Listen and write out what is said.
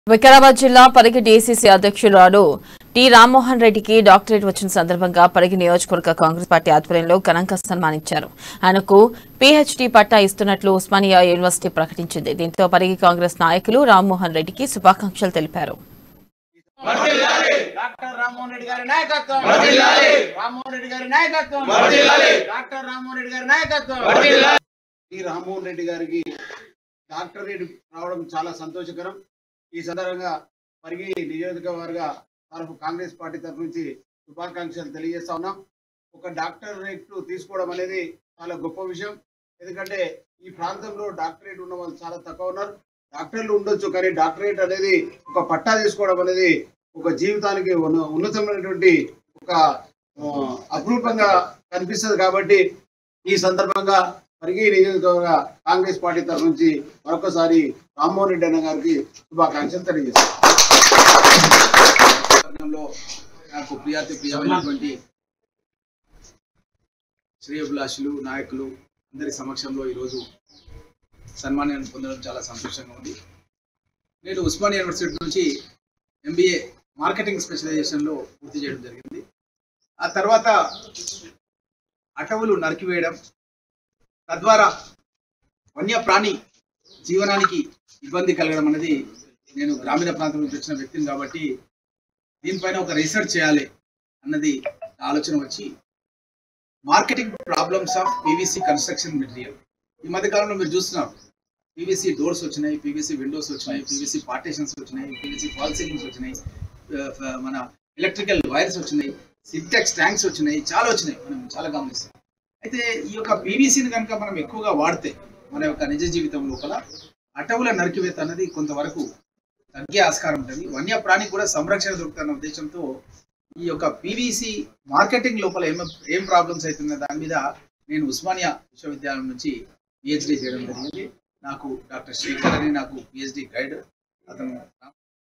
వికారాబాద్ జిల్లా పరిగి డీసీసీ అధ్యక్షురాలు టి రామ్మోహన్ రెడ్డికి డాక్టరేట్ వచ్చిన సందర్భంగా పరిగి నియోజకవర్గ కాంగ్రెస్ పార్టీ ఆధ్వర్యంలో ఘనంగా సన్మానించారు ఆయనకు పీహెచ్డీ పట్టా ఇస్తున్నట్లు ఉస్మానియా యూనివర్సిటీ ప్రకటించింది దీంతో పరిగి కాంగ్రెస్ నాయకులు రామ్మోహన్ రెడ్డికి శుభాకాంక్షలు తెలిపారు డాక్టర్ రామ్మోహన్ రెడ్డి గారి నాయకత్వం రామ్మోహన్ రెడ్డి గారి నాయకత్వం డాక్టర్ రామ్మోహన్ రెడ్డి గారి నాయకత్వం ఈ రామ్మోహన్ రెడ్డి గారికి డాక్టరేట్ రావడం చాలా సంతోషకరం ఈ సందర్భంగా పరిగి నియోజకవర్గ తరఫు కాంగ్రెస్ పార్టీ తరఫు నుంచి శుభాకాంక్షలు తెలియజేస్తా ఉన్నాం ఒక డాక్టరేట్ తీసుకోవడం అనేది చాలా గొప్ప విషయం ఎందుకంటే ఈ ప్రాంతంలో డాక్టరేట్ ఉన్న వాళ్ళు చాలా తక్కువ ఉన్నారు డాక్టర్లు ఉండొచ్చు కానీ డాక్టరేట్ అనేది ఒక పట్టా తీసుకోవడం అనేది ఒక జీవితానికి ఉన్న- ఉన్నతమైనటువంటి ఒక ఆ, అపురూపంగా కనిపిస్తుంది కాబట్టి ఈ సందర్భంగా పరిగి నియోజకవర్గ కాంగ్రెస్ పార్టీ తరఫు నుంచి మరొకసారి రామ్మోహన్ రెడ్డి అన్న గారికి శుభాకాంక్షలు తెలియజేస్తాను రంగంలో నాకు ప్రియాతి ప్రియమైనటువంటి శ్రేయభిలాషులు నాయకులు అందరి సమక్షంలో ఈరోజు సన్మానాన్ని పొందడం చాలా సంతోషంగా ఉంది నేను ఉస్మానియా యూనివర్సిటీ నుంచి ఎంబీఏ మార్కెటింగ్ స్పెషలైజేషన్లో పూర్తి చేయడం జరిగింది ఆ తర్వాత అటవులు నరికివేయడం తద్వారా వన్యప్రాణి జీవనానికి ఇబ్బంది కలగడం అనేది నేను గ్రామీణ ప్రాంతం నుంచి వచ్చిన వ్యక్తిని కాబట్టి దీనిపైన ఒక రీసెర్చ్ చేయాలి అన్నది ఆలోచన వచ్చి marketing problems of PVC construction material ఈ మధ్య కాలంలో మీరు చూస్తున్నారు పీవీసీ డోర్స్ వచ్చినాయి పీవీసీ విండోస్ వచ్చినాయి పీవీసీ పార్టీషన్స్ వచ్చినాయి పీవీసీ ఫాల్ సీలింగ్స్ వచ్చినాయి ఆ, ఫ- మన ఎలక్ట్రికల్ వైర్స్ వచ్చినాయి సింటెక్స్ ట్యాంక్స్ వచ్చినాయి చాలా వచ్చినాయి మనం చాలా గమనిస్తాం అయితే ఈ యొక్క పీవీసీని కనుక మనం ఎక్కువగా వాడితే మన యొక్క నిజ జీవితం లోపల అటవుల నరికివేత అనేది కొంతవరకు తగ్గే ఆస్కారం ఉంటుంది వన్యప్రాణికి కూడా సంరక్షణ దొరుకుతున్న ఉద్దేశంతో ఈ యొక్క పీవీసీ మార్కెటింగ్ లోపల ఏం ఏం ప్రాబ్లమ్స్ అవుతుందో దాని మీద నేను ఉస్మానియా విశ్వవిద్యాలయం నుంచి పిహెచ్డి చేయడం జరిగింది నాకు డాక్టర్ శ్రీకర్ అని నాకు పిహెచ్డి గైడ్ అతను